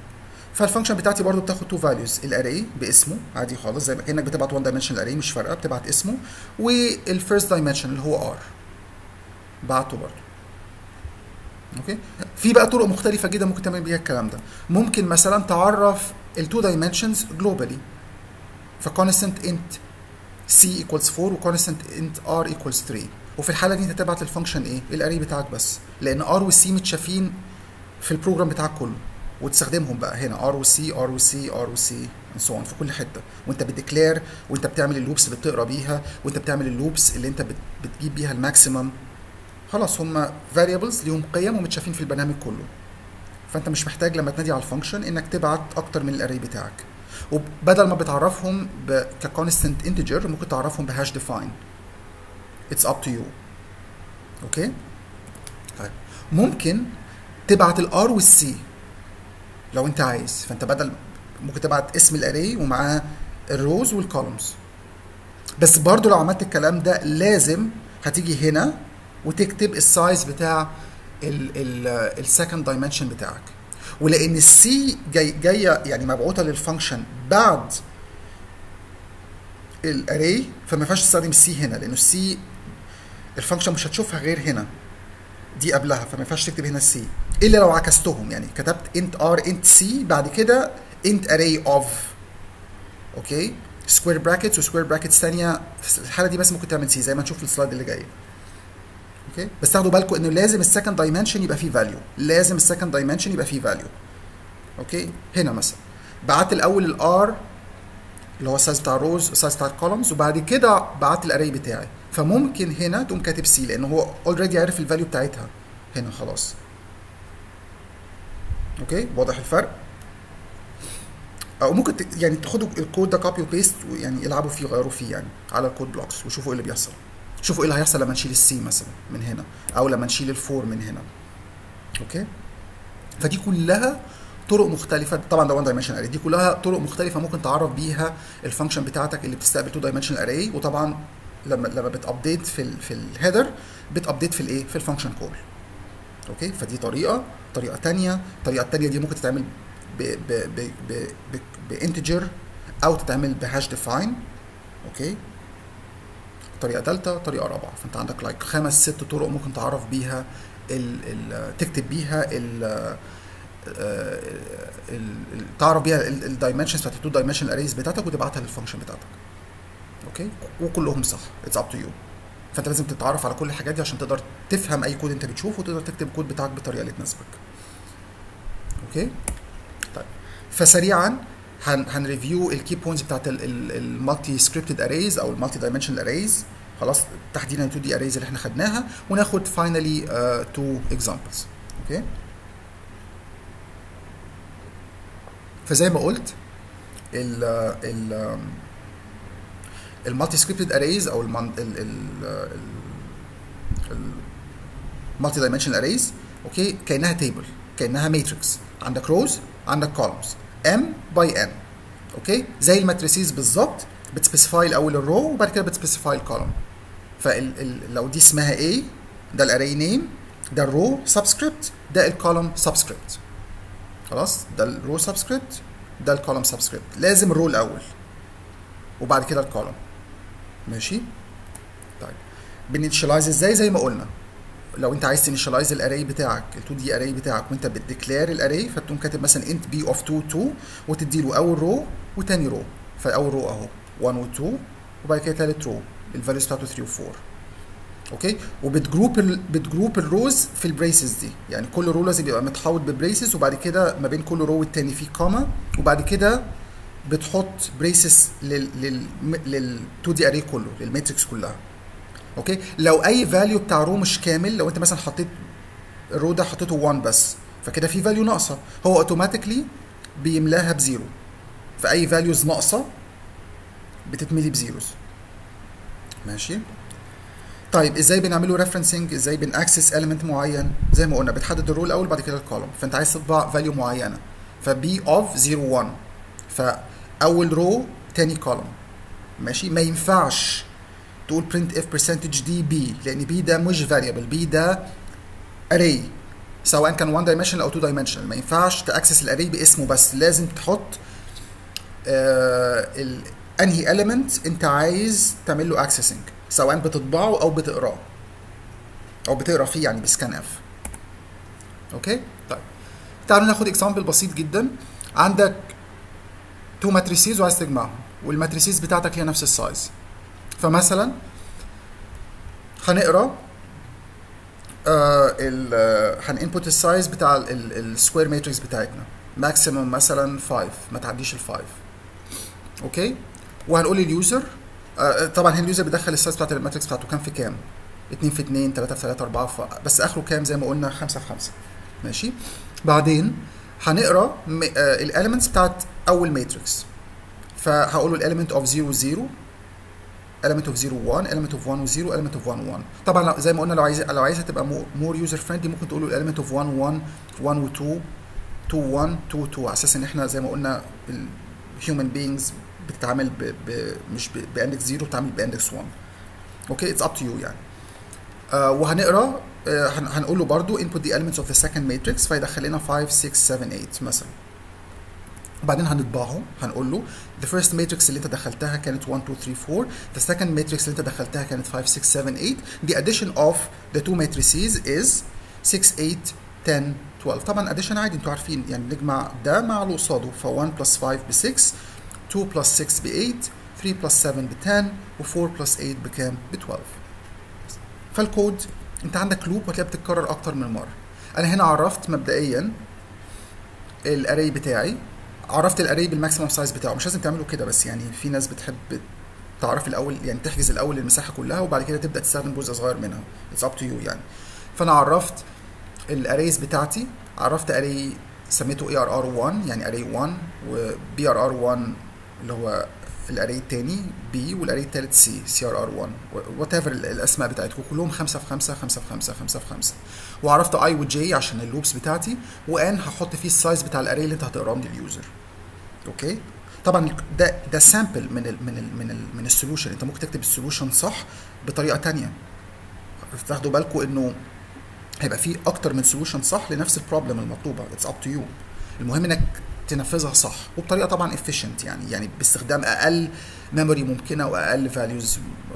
فالفانكشن بتاعتي برضو بتاخد تو فاليوز الاري باسمه عادي خالص زي ما كانك بتبعت 1 دايمنشن اري مش فارقه بتبعت اسمه والفيرست دايمنشن اللي هو ار بعته برضو اوكي في بقى طرق مختلفه جدا ممكن تعمل بيها الكلام ده ممكن مثلا تعرف التو دايمنشنز جلوبالي فكونستنت انت سي ايكوالز 4 وكونستنت انت ار ايكوالز 3 وفي الحاله دي انت تبعت للفانكشن ايه الاري بتاعك بس لان ار والسي متشافين في البروجرام بتاعك كله وتستخدمهم بقى هنا ار وسي ار وسي ار وسي سو في كل حته وانت بتديكلير وانت بتعمل اللوبس اللي بتقرا بيها وانت بتعمل اللوبس اللي انت بت- بتجيب بيها الماكسيمم خلاص هم فاريبلز ليهم قيم ومتشافين في البرنامج كله فانت مش محتاج لما تنادي على الفانكشن انك تبعت اكتر من الاري بتاعك وبدل ما بتعرفهم ب- ككونستنت انتجر ممكن تعرفهم بهاش ديفاين اتس اب تو يو اوكي طيب ممكن تبعت الار والسي لو انت عايز فانت بدل ممكن تبعت اسم الاري ومعاه الروز والكولومز بس برضو لو عملت الكلام ده لازم هتيجي هنا وتكتب السايز بتاع السكند دايمنشن بتاعك ولان السي جاي جايه يعني مبعوثه للفانكشن بعد الاري فما ينفعش تستخدم السي هنا لانه السي الفانكشن مش هتشوفها غير هنا دي قبلها فما ينفعش تكتب هنا السي الا لو عكستهم يعني كتبت انت ار انت سي بعد كده انت اري اوف اوكي سكوير براكتس وسكوير براكتس ثانيه في الحاله دي بس ممكن تعمل سي زي ما نشوف في السلايد اللي جاي اوكي بس تاخدوا بالكم انه لازم السكند دايمنشن يبقى فيه فاليو لازم السكند دايمنشن يبقى فيه فاليو اوكي هنا مثلا بعت الاول الار اللي هو السايز بتاع الروز السايز بتاع الكولومز وبعد كده بعت الاري بتاعي فممكن هنا تقوم كاتب سي لان هو اوريدي عارف الفاليو بتاعتها هنا خلاص اوكي واضح الفرق او ممكن ت- يعني تاخدوا الكود ده كوبي وبيست ويعني يلعبوا فيه يغيروا فيه يعني على الكود بلوكس وشوفوا ايه اللي بيحصل شوفوا ايه اللي هيحصل لما نشيل السي مثلا من هنا او لما نشيل الفور من هنا اوكي فدي كلها طرق مختلفة طبعا ده 1 دايمنشن اري دي كلها طرق مختلفة ممكن تعرف بيها الفانكشن بتاعتك اللي بتستقبل 2 دايمنشن اري وطبعا لما لما بتابديت في ال في الهيدر بتابديت في الايه في الفانكشن كول اوكي فدي طريقة طريقة تانية الطريقة التانية دي ممكن تتعمل ب ب ب ب ب بانتجر او تتعمل بهاش ديفاين اوكي طريقة تالتة طريقة رابعة فانت عندك لايك خمس ست طرق ممكن تعرف بيها ال ال تكتب بيها ال ال- ال- تعرف بيها الدايمنشنز بتاعت التو دايمنشن اريز بتاعتك وتبعتها للفانكشن بتاعتك اوكي وكلهم صح اتس اب تو يو فانت لازم تتعرف على كل الحاجات دي عشان تقدر تفهم اي كود انت بتشوفه وتقدر تكتب الكود بتاعك بالطريقه اللي تناسبك اوكي طيب فسريعا هن هنريفيو الكي بوينتس بتاعت المالتي سكريبتد اريز او المالتي دايمنشنال اريز خلاص تحديدا 2 دي اريز اللي احنا خدناها وناخد فاينلي تو اكزامبلز اوكي فزي ما قلت ال ال المالتي سكريبتد اريز او المالتي دايمنشنال اريز اوكي كانها تيبل كانها ماتريكس عندك روز عندك كولومز ام باي ان اوكي زي الماتريسيز بالظبط بتسبيسيفاي الاول الرو وبعد كده بتسبيسيفاي الكولوم فلو دي اسمها ايه ده الاري نيم ده الرو سبسكريبت ده الكولوم سبسكريبت خلاص ده الرو سبسكريبت ده الكولوم سبسكريبت لازم الرو الاول وبعد كده الكولوم ماشي طيب بنينشلايز ازاي زي ما قلنا لو انت عايز تنشلايز الاري بتاعك ال 2 دي اري بتاعك وانت بتديكلير الاري فتقوم كاتب مثلا انت بي اوف 2 2 وتدي له اول رو وتاني رو فاول رو اهو 1 و 2 وبعد كده تالت رو الفاليوز بتاعته 3 و 4 اوكي وبتجروب ال... بتجروب الروز في البريسز دي يعني كل رو لازم يبقى متحوط ببريسز وبعد كده ما بين كل رو والتاني في كوما وبعد كده بتحط بريسز لل لل لل 2 دي اري كله للماتريكس كلها اوكي لو اي فاليو بتاع رو مش كامل لو انت مثلا حطيت الرو ده حطيته 1 بس فكده في فاليو ناقصه هو اوتوماتيكلي بيملاها بزيرو فاي فاليوز ناقصه بتتملي بزيروز ماشي طيب ازاي بنعمله ريفرنسنج ازاي بنأكسس element معين زي ما قلنا بتحدد الرو الاول بعد كده الكولوم فانت عايز تطبع فاليو معينه فبي اوف 0 1 فاول رو تاني كولوم ماشي ما ينفعش تقول print if percentage دي بي لان بي ده مش variable بي ده array سواء كان 1 دايمنشنال او 2 دايمنشنال ما ينفعش تاكسس الاري باسمه بس لازم تحط آه ال انهي element انت عايز تعمل له اكسسنج سواء بتطبعه او بتقراه او بتقرا فيه يعني بسكان اف اوكي طيب تعالوا ناخد اكزامبل بسيط جدا عندك تو ماتريسيز وعايز تجمعهم والماتريسيز بتاعتك هي نفس السايز فمثلا هنقرا آه ال هنانبوت السايز بتاع السكوير ماتريكس بتاعتنا ماكسيموم مثلا 5 ما تعديش ال 5 اوكي وهنقول لليوزر آه طبعا هنا اليوزر بيدخل السايز بتاعت الماتريكس بتاعته كام في كام 2 في 2 3 في 3 4 في بس اخره كام زي ما قلنا 5 في 5 ماشي بعدين هنقرا الاليمنتس بتاعت اول ماتريكس فهقول له الاليمنت اوف 0 0 element of 0 1 element of 1 و 0 element of 1 1 طبعا زي ما قلنا لو عايز لو عايزها تبقى مور يوزر فريندلي ممكن تقول له element of 1 1 1 و 2 2 1 2 2 على اساس ان احنا زي ما قلنا الهيومن بينجز بتتعامل ب, ب مش باندكس 0 بتتعامل باندكس 1 اوكي اتس اب تو يو يعني آه وهنقرا آه هنقول له برضو input the elements of the second matrix فيدخل لنا 5 6 7 8 مثلا وبعدين هنطبعه هنقول له the first matrix اللي انت دخلتها كانت 1 2 3 4 the second matrix اللي انت دخلتها كانت 5 6 7 8 the addition of the two matrices is 6 8 10 12 طبعا addition عادي انتوا عارفين يعني بنجمع ده مع اللي قصاده ف 1 plus 5 ب 6 2 plus 6 ب 8 3 plus 7 ب 10 و 4 plus 8 بكام؟ ب 12 فالكود انت عندك لوب وهتلاقيها بتتكرر اكتر من مره انا هنا عرفت مبدئيا الاري بتاعي عرفت الاري بالماكسيمم سايز بتاعه مش لازم تعملوا كده بس يعني في ناس بتحب تعرف الاول يعني تحجز الاول المساحه كلها وبعد كده تبدا تستخدم جزء صغير منها اتس اب تو يو يعني فانا عرفت الاريز بتاعتي عرفت اري سميته اي ار ار 1 يعني اري 1 وبي ار ار 1 اللي هو الاري الثاني بي والاري الثالث سي سي ار ار 1 وات ايفر الاسماء بتاعتكم كلهم 5 في 5 5 في 5 5 في 5 وعرفت اي وجي عشان اللوبس بتاعتي وان هحط فيه السايز بتاع الاري اللي انت هتقراه من اليوزر اوكي طبعا ده ده سامبل من ال من ال من ال من السولوشن انت ممكن تكتب السولوشن صح بطريقه ثانيه تاخدوا بالكم انه هيبقى في اكتر من سولوشن صح لنفس البروبلم المطلوبه اتس اب تو يو المهم انك تنفذها صح وبطريقه طبعا efficient يعني يعني باستخدام اقل ميموري ممكنه واقل فاليوز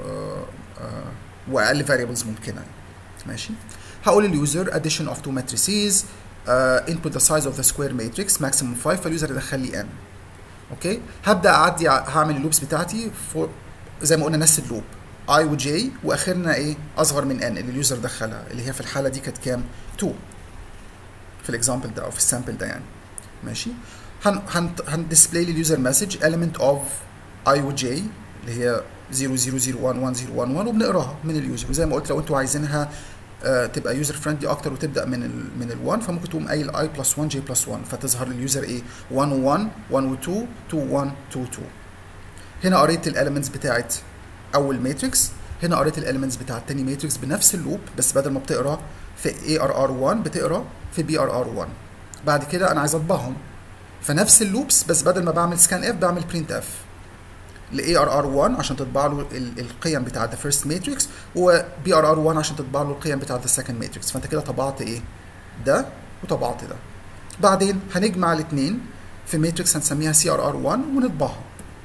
واقل فاريبلز ممكنه ماشي هقول لليوزر addition of two matrices uh, input the size of the square matrix maximum 5 فاليوزر يدخل لي n اوكي هبدا اعدي هعمل اللوبس بتاعتي فور زي ما قلنا نفس اللوب i و j واخرنا ايه اصغر من n اللي اليوزر دخلها اللي هي في الحاله دي كانت كام 2 في الاكزامبل ده او في السامبل ده يعني ماشي هن هن هندسبلاي لليوزر مسج element of i و j اللي هي 00011011 وبنقراها من اليوزر وزي ما قلت لو انتوا عايزينها آه تبقى يوزر فريندلي اكتر وتبدا من ال من ال1 فممكن تقوم قايل i بلس 1 j بلس 1 فتظهر لليوزر ايه 1 و 1 1 و 2 2 1 2 2 هنا قريت الاليمنتس بتاعت اول ماتريكس هنا قريت الاليمنتس بتاعت تاني ماتريكس بنفس اللوب بس بدل ما بتقرا في اي ار ار 1 بتقرا في بي ار ار 1 بعد كده انا عايز اطبعهم فنفس اللوبس بس بدل ما بعمل سكان اف بعمل برنت اف ل ار ار 1 عشان تطبع له القيم بتاعت ذا فيرست ماتريكس وبي ار ار 1 عشان تطبع له القيم بتاعت ذا سكند ماتريكس فانت كده طبعت ايه ده وطبعت ده بعدين هنجمع الاثنين في ماتريكس هنسميها سي ار ار 1 ونطبعها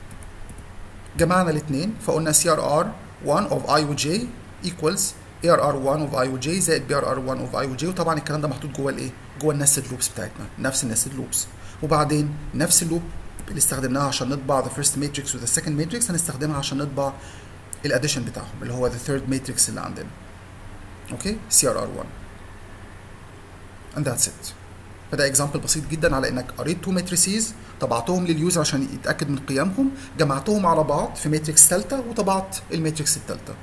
جمعنا الاثنين فقلنا سي ار ار 1 اوف اي و جي ايكوالز اي ار ار 1 اوف اي و جي زائد بي ار ار 1 اوف اي و جي وطبعا الكلام ده محطوط جوه الايه جوه النستد لوبس بتاعتنا نفس النستد لوبس وبعدين نفس اللوب اللي استخدمناها عشان نطبع ذا فيرست ماتريكس وذا سكند ماتريكس هنستخدمها عشان نطبع الاديشن بتاعهم اللي هو ذا ثيرد ماتريكس اللي عندنا اوكي سي ار ار 1 and that's it فده اكزامبل بسيط جدا على انك قريت تو ماتريسيز طبعتهم لليوزر عشان يتاكد من قيمهم جمعتهم على بعض في ماتريكس ثالثه وطبعت الماتريكس الثالثه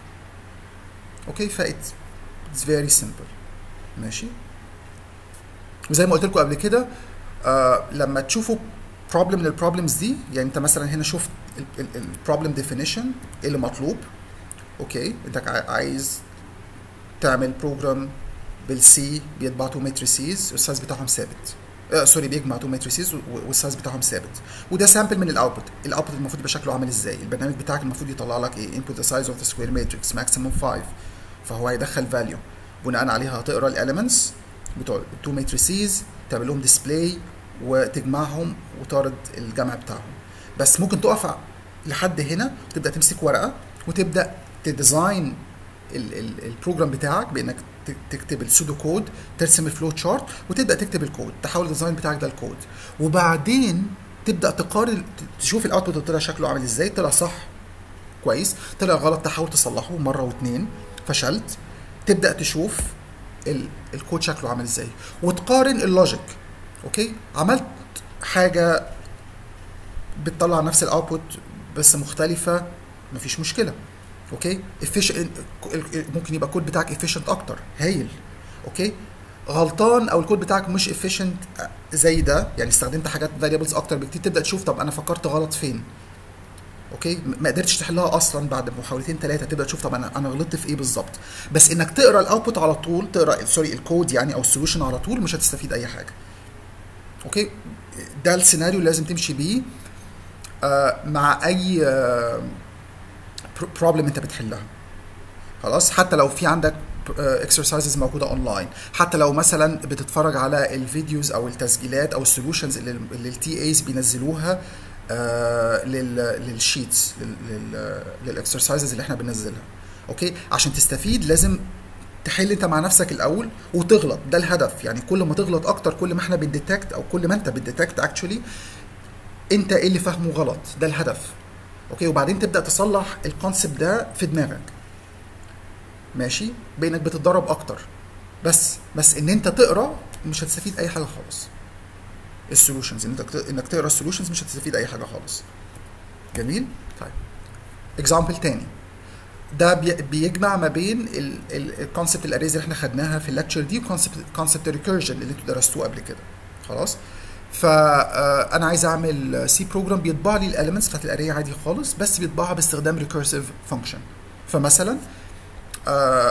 اوكي ف اتس فيري سمبل ماشي وزي ما قلت لكم قبل كده آه لما تشوفوا بروبلم من البروبلمز دي يعني انت مثلا هنا شفت البروبلم ديفينيشن ايه اللي مطلوب اوكي انت عايز تعمل بروجرام بالسي بيطبع تو ماتريسيز والسايز بتاعهم ثابت آه سوري بيجمع تو ماتريسيز والسايز بتاعهم ثابت وده سامبل من الاوتبوت الاوتبوت المفروض يبقى شكله عامل ازاي البرنامج بتاعك المفروض يطلع لك ايه input the size of the square matrix maximum 5 فهو هيدخل value بناء عليها هتقرا الاليمنتس بتوع التو ماتريسيز تعمل لهم ديسبلاي وتجمعهم وتعرض الجمع بتاعهم بس ممكن تقف لحد هنا تبدا تمسك ورقه وتبدا تديزاين البروجرام بتاعك بانك تكتب السودو كود ترسم الفلو تشارت وتبدا تكتب الكود تحول الديزاين بتاعك ده الكود وبعدين تبدا تقارن تشوف الاوتبوت طلع شكله عامل ازاي طلع صح كويس طلع غلط تحاول تصلحه مره واثنين فشلت تبدا تشوف الكود شكله عامل ازاي وتقارن اللوجيك اوكي عملت حاجه بتطلع نفس الاوتبوت بس مختلفه مفيش مشكله اوكي ممكن يبقى الكود بتاعك افيشنت اكتر هايل اوكي غلطان او الكود بتاعك مش افيشنت زي ده يعني استخدمت حاجات فاريبلز اكتر بكتير تبدا تشوف طب انا فكرت غلط فين اوكي ما قدرتش تحلها اصلا بعد محاولتين ثلاثه تبدا تشوف طب انا انا غلطت في ايه بالظبط بس انك تقرا الاوتبوت على طول تقرا سوري الكود يعني او السوليوشن على طول مش هتستفيد اي حاجه اوكي ده السيناريو اللي لازم تمشي بيه آه مع اي آه بروبلم انت بتحلها خلاص حتى لو في عندك اكسرسايزز موجوده اونلاين حتى لو مثلا بتتفرج على الفيديوز او التسجيلات او السوليوشنز اللي التي ايز بينزلوها آه للشيتس للاكسرسايزز اللي احنا بننزلها اوكي عشان تستفيد لازم تحل انت مع نفسك الاول وتغلط ده الهدف يعني كل ما تغلط اكتر كل ما احنا بنديتكت او كل ما انت بتديتكت اكشولي انت ايه اللي فاهمه غلط ده الهدف اوكي وبعدين تبدا تصلح الكونسبت ده في دماغك ماشي بانك بتتدرب اكتر بس بس ان انت تقرا مش هتستفيد اي حاجه خالص السولوشنز انك انك تقرا السولوشنز مش هتستفيد اي حاجه خالص جميل طيب اكزامبل تاني ده بيجمع ما بين الكونسبت الاريز اللي احنا خدناها في الليكتشر دي وكونسبت كونسبت الريكيرجن اللي انتوا درستوه قبل كده خلاص فانا عايز اعمل سي بروجرام بيطبع لي الاليمنتس بتاعت الاري عادي خالص بس بيطبعها باستخدام ريكيرسيف فانكشن فمثلا uh,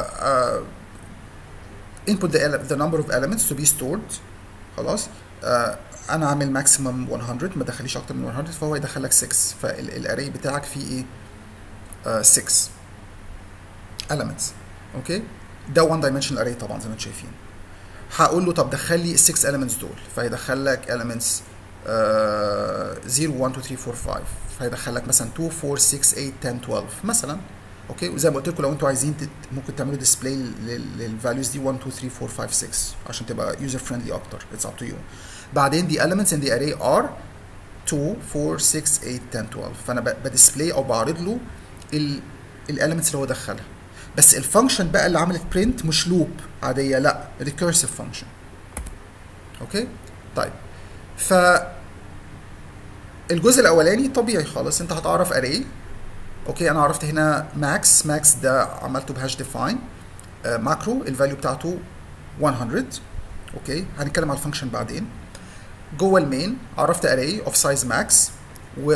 uh, input the, the number of elements to be stored خلاص uh, انا عامل ماكسيمم 100 ما دخليش اكتر من 100 فهو يدخلك 6 فالاري بتاعك فيه ايه 6 elements اوكي ده 1 dimensional array طبعا زي ما انتم شايفين هقول له طب دخل لي ال 6 elements دول فيدخل لك elements uh, 0 1 2 3 4 5 فيدخل لك مثلا 2 4 6 8 10 12 مثلا اوكي وزي ما قلت لكم لو انتوا عايزين تت... ممكن تعملوا ديسبلاي للفاليوز دي 1 2 3 4 5 6 عشان تبقى يوزر فريندلي اكتر اتس اب تو يو بعدين دي elements in the array are 2 4 6 8 10 12 فانا بديسبلاي او بعرض له الاليمنتس اللي هو دخلها بس الفانكشن بقى اللي عملت برنت مش لوب عاديه لا ريكيرسيف فانكشن اوكي طيب ف الجزء الاولاني طبيعي خالص انت هتعرف اري اوكي انا عرفت هنا ماكس ماكس ده عملته بهاش ديفاين ماكرو الفاليو بتاعته 100 اوكي هنتكلم على الفانكشن بعدين جوه المين عرفت اري اوف سايز ماكس و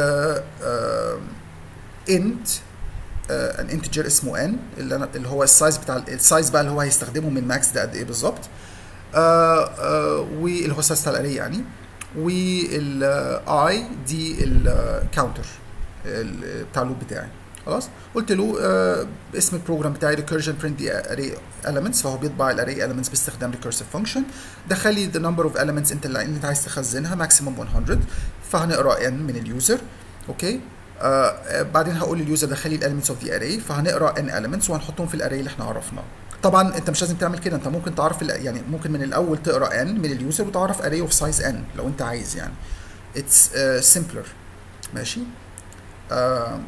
انت ان انتجر اسمه ان اللي انا اللي هو السايز بتاع السايز بقى اللي هو هيستخدمه من ماكس ده قد ايه بالظبط واللي هو السايز بتاع الاري يعني والاي دي الكاونتر بتاع اللوب بتاعي خلاص قلت له آه اسم البروجرام بتاعي recursion print the array elements فهو بيطبع الاري elements باستخدام recursive function دخل لي the number of elements انت اللي انت عايز تخزنها maximum 100 فهنقرا n من اليوزر اوكي آه بعدين هقول لليوزر دخل لي الاليمنتس اوف ذا اري فهنقرا n elements وهنحطهم في الاري اللي احنا عرفناه طبعا انت مش لازم تعمل كده انت ممكن تعرف يعني ممكن من الاول تقرا n من اليوزر وتعرف array اوف سايز n لو انت عايز يعني اتس سمبلر ماشي آه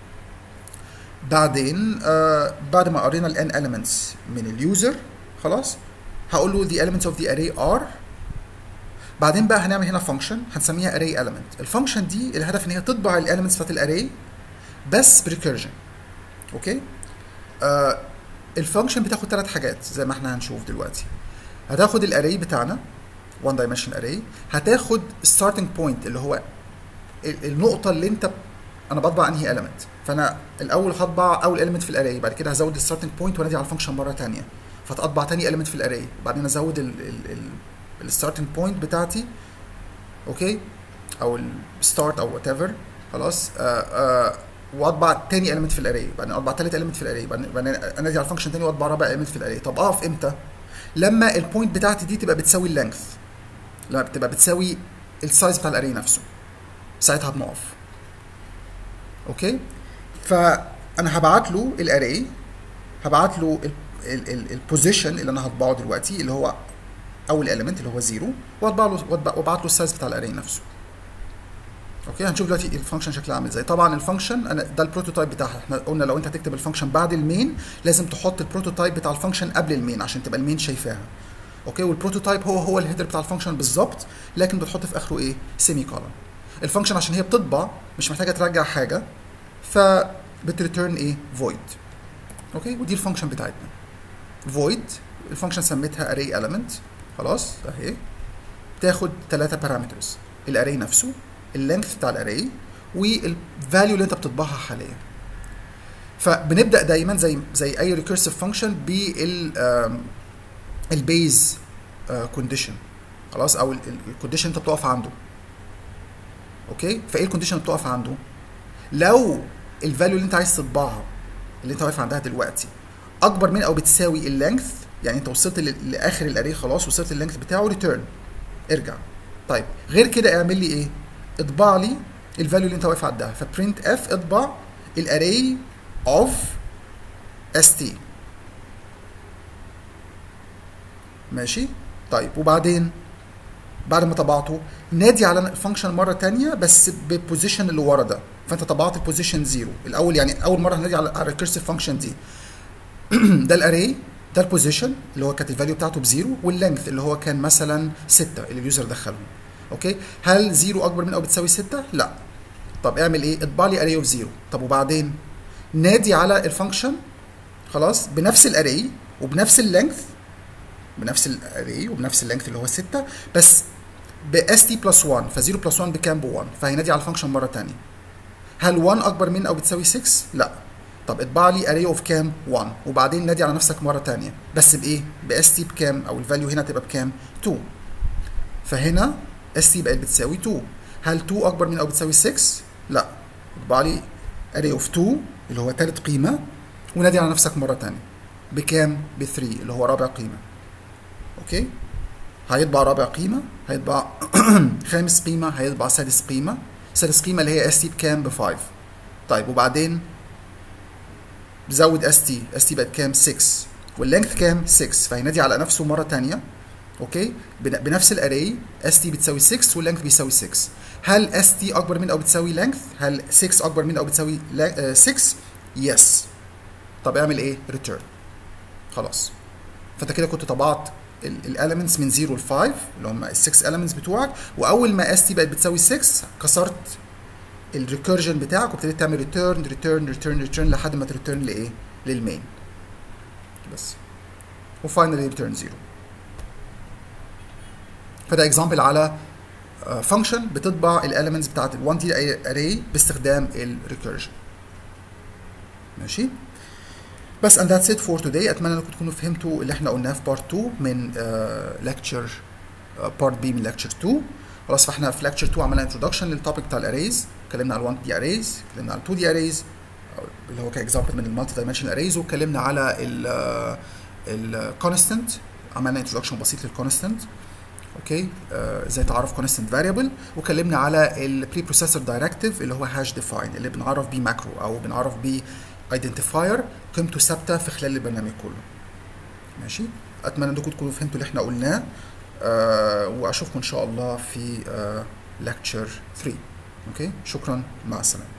بعدين آه بعد ما قرينا ال n elements من اليوزر خلاص هقول له the elements of the array are بعدين بقى هنعمل هنا فانكشن هنسميها array element الفانكشن دي الهدف ان هي تطبع الاليمنتس بتاعت الاري بس بريكيرجن اوكي آه الفانكشن بتاخد ثلاث حاجات زي ما احنا هنشوف دلوقتي هتاخد الاري بتاعنا one dimension array هتاخد starting point اللي هو النقطه اللي انت انا بطبع انهي element فانا الاول هطبع اول element في الاري بعد كده هزود الستارتنج بوينت وانادي على الفانكشن مره ثانيه فتطبع تاني element في الاري بعدين ازود الستارتنج بوينت بتاعتي اوكي او الستارت او وات ايفر خلاص آه آه واطبع تاني element في الاري بعدين اطبع تالت element في الاري بعدين انادي على الفانكشن تاني واطبع رابع element في الاري طب اقف امتى لما البوينت بتاعتي دي تبقى بتساوي اللينث لما بتبقى بتساوي السايز بتاع الاري نفسه ساعتها بنقف اوكي فانا هبعت له الاري هبعت له البوزيشن اللي انا هطبعه دلوقتي اللي هو اول اليمنت اللي هو زيرو واطبع له وابعت له السايز بتاع الاري نفسه اوكي هنشوف دلوقتي الفانكشن شكلها عامل ازاي طبعا الفانكشن انا ده البروتوتايب بتاعها احنا قلنا لو انت هتكتب الفانكشن بعد المين لازم تحط البروتوتايب بتاع الفانكشن قبل المين عشان تبقى المين شايفاها اوكي والبروتوتايب هو هو الهيدر بتاع الفانكشن بالظبط لكن بتحط في اخره ايه سيمي كولن الفانكشن عشان هي بتطبع مش محتاجه ترجع حاجه فبتريتيرن ايه فويد اوكي ودي الفانكشن بتاعتنا فويد الفانكشن سميتها array element خلاص اهي بتاخد ثلاثه بارامترز الاري نفسه اللينث بتاع الاري والفاليو اللي انت بتطبعها حاليا فبنبدا دايما زي زي اي ريكيرسيف فانكشن بال البيز كونديشن خلاص او الكونديشن انت بتقف عنده اوكي فايه الكونديشن اللي بتقف عنده لو الفاليو اللي انت عايز تطبعها اللي انت واقف عندها دلوقتي اكبر من او بتساوي اللينث يعني انت وصلت لاخر الاري خلاص وصلت اللينث بتاعه ريتيرن ارجع طيب غير كده اعمل لي ايه اطبع لي الفاليو اللي انت واقف عندها فبرنت اف اطبع الاري اوف اس تي ماشي طيب وبعدين بعد ما طبعته نادي على الفانكشن مره تانية بس بالبوزيشن اللي ورا ده فانت طبعت البوزيشن زيرو الاول يعني اول مره هنادي على الريكيرسيف فانكشن دي ده الاري ده البوزيشن اللي هو كانت الفاليو بتاعته بزيرو واللينث اللي هو كان مثلا 6 اللي اليوزر دخلهم اوكي هل زيرو اكبر من او بتساوي 6 لا طب اعمل ايه اطبع لي اري اوف زيرو طب وبعدين نادي على الفانكشن خلاص بنفس الاري وبنفس اللينث بنفس الاري وبنفس اللينث اللي هو 6 بس ب اس تي بلس 1 ف 0 بلس 1 بكام ب 1 فهينادي على الفانكشن مره ثانيه هل 1 اكبر من او بتساوي 6 لا طب اطبع لي اري اوف كام 1 وبعدين نادي على نفسك مره ثانيه بس بايه باس تي بكام او الفاليو هنا تبقى بكام 2 فهنا اس تي بقت بتساوي 2 هل 2 اكبر من او بتساوي 6 لا اطبع لي اري اوف 2 اللي هو ثالث قيمه ونادي على نفسك مره ثانيه بكام ب 3 اللي هو رابع قيمه اوكي هيطبع رابع قيمه هيطبع خامس قيمه هيطبع سادس قيمه سادس قيمه اللي هي اس تي بكام ب 5 طيب وبعدين بزود اس تي اس تي بقت كام 6 واللينث كام 6 فهينادي على نفسه مره ثانيه اوكي بنفس الاري اس تي بتساوي 6 واللينث بيساوي 6 هل اس تي اكبر من او بتساوي لينث هل 6 اكبر من او بتساوي 6 يس طب اعمل ايه ريتيرن خلاص فانت كده كنت طبعت الاليمنتس من 0 ل 5 اللي هم ال 6 اليمنتس بتوعك واول ما اس تي بقت بتساوي 6 كسرت الريكيرجن بتاعك وابتديت تعمل ريتيرن ريتيرن ريتيرن ريتيرن لحد ما تريتيرن لايه؟ للمين بس وفاينلي ريتيرن 0 فده اكزامبل على فانكشن بتطبع الاليمنتس بتاعت ال 1 دي اري باستخدام الريكيرجن ماشي بس and that's it for today اتمنى انكم تكونوا فهمتوا اللي احنا قلناه في بارت 2 من ليكتشر بارت بي من ليكتشر 2 خلاص فاحنا في ليكتشر 2 عملنا انتروداكشن للتوبيك بتاع الاريز اتكلمنا على 1 دي اريز اتكلمنا على 2 دي اريز اللي هو كاكزامبل من المالتي دايمنشن اريز واتكلمنا على ال الكونستنت عملنا انتروداكشن بسيط للكونستنت اوكي ازاي uh, تعرف كونستنت فاريبل وكلمنا على البري بروسيسور دايركتيف اللي هو هاش ديفاين اللي بنعرف بيه ماكرو او بنعرف بيه ايدنتيفاير قيمته ثابته في خلال البرنامج كله ماشي اتمنى انكم تكونوا فهمتوا اللي احنا قلناه آه واشوفكم ان شاء الله في لكتشر آه 3 اوكي شكرا مع السلامه